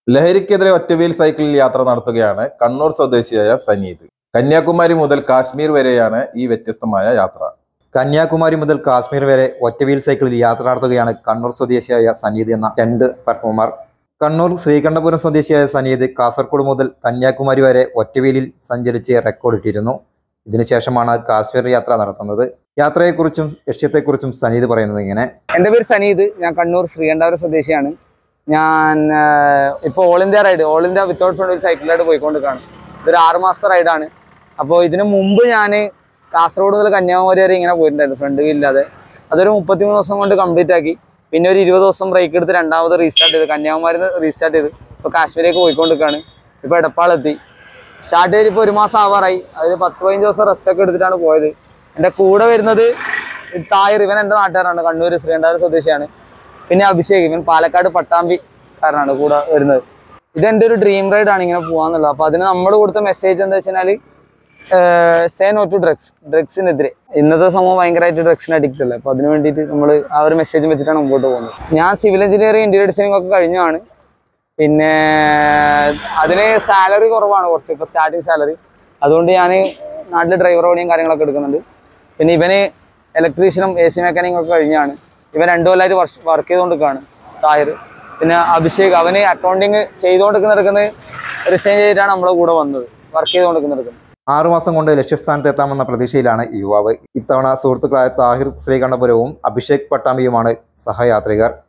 ലഹരിക്കെതിരെ ഒറ്റവീൽ സൈക്കിളിൽ യാത്ര നടത്തുകയാണ് കണ്ണൂർ സ്വദേശിയായ സനീദ് കന്യാകുമാരി മുതൽ കാശ്മീർ വരെയാണ് ഈ വ്യത്യസ്തമായ യാത്ര കന്യാകുമാരി മുതൽ കാശ്മീർ വരെ ഒറ്റവീൽ സൈക്കിളിൽ യാത്ര നടത്തുകയാണ് കണ്ണൂർ സ്വദേശിയായ സനീദ് എന്ന രണ്ട് പെർഫോമർ കണ്ണൂർ ശ്രീകണ്ഠപുരം സ്വദേശിയായ സനീദ് കാസർഗോഡ് മുതൽ കന്യാകുമാരി വരെ ഒറ്റവീലിൽ സഞ്ചരിച്ച് റെക്കോർഡിട്ടിരുന്നു ഇതിനുശേഷമാണ് കാശ്മീർ യാത്ര നടത്തുന്നത് യാത്രയെക്കുറിച്ചും ലക്ഷ്യത്തെക്കുറിച്ചും സനീദ് പറയുന്നത് ഇങ്ങനെ എൻ്റെ പേര് സനീദ് ഞാൻ കണ്ണൂർ ശ്രീകണ്ഠപുരം സ്വദേശിയാണ് ഞാൻ ഇപ്പോൾ all India ride all India without friend ഒരു സൈക്കിളായിട്ട് പോയിക്കൊണ്ടിരിക്കുകയാണ് ഇതൊരു ആറ് മാസത്തെ റൈഡാണ് അപ്പോൾ ഇതിന് മുമ്പ് ഞാൻ കാസർഗോഡ് മുതൽ കന്യാകുമാരി വരെ ഇങ്ങനെ പോയിട്ടുണ്ടായിരുന്നു ഫ്രണ്ട് ഇല്ലാതെ അതൊരു മുപ്പത്തിമൂന്ന് ദിവസം കൊണ്ട് കംപ്ലീറ്റ് ആക്കി പിന്നെ ഒരു ഇരുപത് ദിവസം ബ്രേക്ക് എടുത്ത് രണ്ടാമത് റീസ്റ്റാർട്ട് ചെയ്ത് കന്യാകുമാരി റീസ്റ്റാർട്ട് ചെയ്ത് ഇപ്പോൾ കാശ്മീരേക്ക് പോയിക്കൊണ്ടിരിക്കുകയാണ് ഇപ്പോൾ എടപ്പാളെത്തി സ്റ്റാർട്ട് ചെയ്ത് ഇപ്പോൾ ഒരു മാസം ആവാറായി അതിൽ പത്ത് പതിനഞ്ച് ദിവസം റെസ്റ്റ് ഒക്കെ എടുത്തിട്ടാണ് പോയത് എൻ്റെ കൂടെ വരുന്നത് തായർ ഇവൻ എൻ്റെ നാട്ടുകാരാണ് കണ്ണൂർ ശ്രീകണ്ഠാപുരം സ്വദേശിയാണ് പിന്നെ അഭിഷേക് ഇവൻ പാലക്കാട് പട്ടാമ്പി കാരനാണ് കൂടെ വരുന്നത് ഇതെൻ്റെ ഒരു ഡ്രീം റൈഡ് ആണ് ഇങ്ങനെ പോകാന്നുള്ളത് അപ്പോൾ അതിന് നമ്മൾ കൊടുത്ത മെസ്സേജ് എന്താ വെച്ചാൽ സേ നോ ടു ഡ്രഗ്സ് ഡ്രഗ്സിനെതിരെ ഇന്നത്തെ സമൂഹം ഭയങ്കരമായിട്ട് ഡ്രഗ്സിന് അഡിക്റ്റ് അല്ലേ അപ്പോൾ അതിന് വേണ്ടിയിട്ട് നമ്മൾ ആ ഒരു മെസ്സേജ് വെച്ചിട്ടാണ് മുമ്പോട്ട് പോകുന്നത് ഞാൻ സിവിൽ എഞ്ചിനീയറിംഗ് ഇന്റീരിയർ ഡിസൈനിങ് ഒക്കെ കഴിഞ്ഞാണ് പിന്നെ അതിന് സാലറി കുറവാണ് കുറച്ച് ഇപ്പോൾ സ്റ്റാർട്ടിങ് സാലറി അതുകൊണ്ട് ഞാൻ നാട്ടിൽ ഡ്രൈവർ പണിയും കാര്യങ്ങളൊക്കെ എടുക്കുന്നുണ്ട് പിന്നെ ഇവന് ഇലക്ട്രീഷ്യനും എ സി മെക്കാനിക്കും ഒക്കെ കഴിഞ്ഞാണ് ഇവൻ രണ്ടു കൊല്ലമായിട്ട് വർക്ക് ചെയ്തുകൊണ്ടിരിക്കുകയാണ് തായർ പിന്നെ അഭിഷേക് അവന് അക്കൗണ്ടിങ് ചെയ്തുകൊണ്ടിരിക്കുന്നിടക്കുന്നത് റിസൈൻ ചെയ്തിട്ടാണ് നമ്മുടെ കൂടെ വന്നത് വർക്ക് ചെയ്തുകൊണ്ടിരിക്കുന്നിടക്കുന്നത് ആറുമാസം കൊണ്ട് ലക്ഷ്യസ്ഥാനത്ത് എത്താമെന്ന പ്രതീക്ഷയിലാണ് ഈ യുവാവ് ഇത്തവണ സുഹൃത്തുക്കളായ താഹിർ ശ്രീകണ്ഠപുരവും അഭിഷേക് പട്ടാമ്പിയുമാണ് സഹയാത്രികർ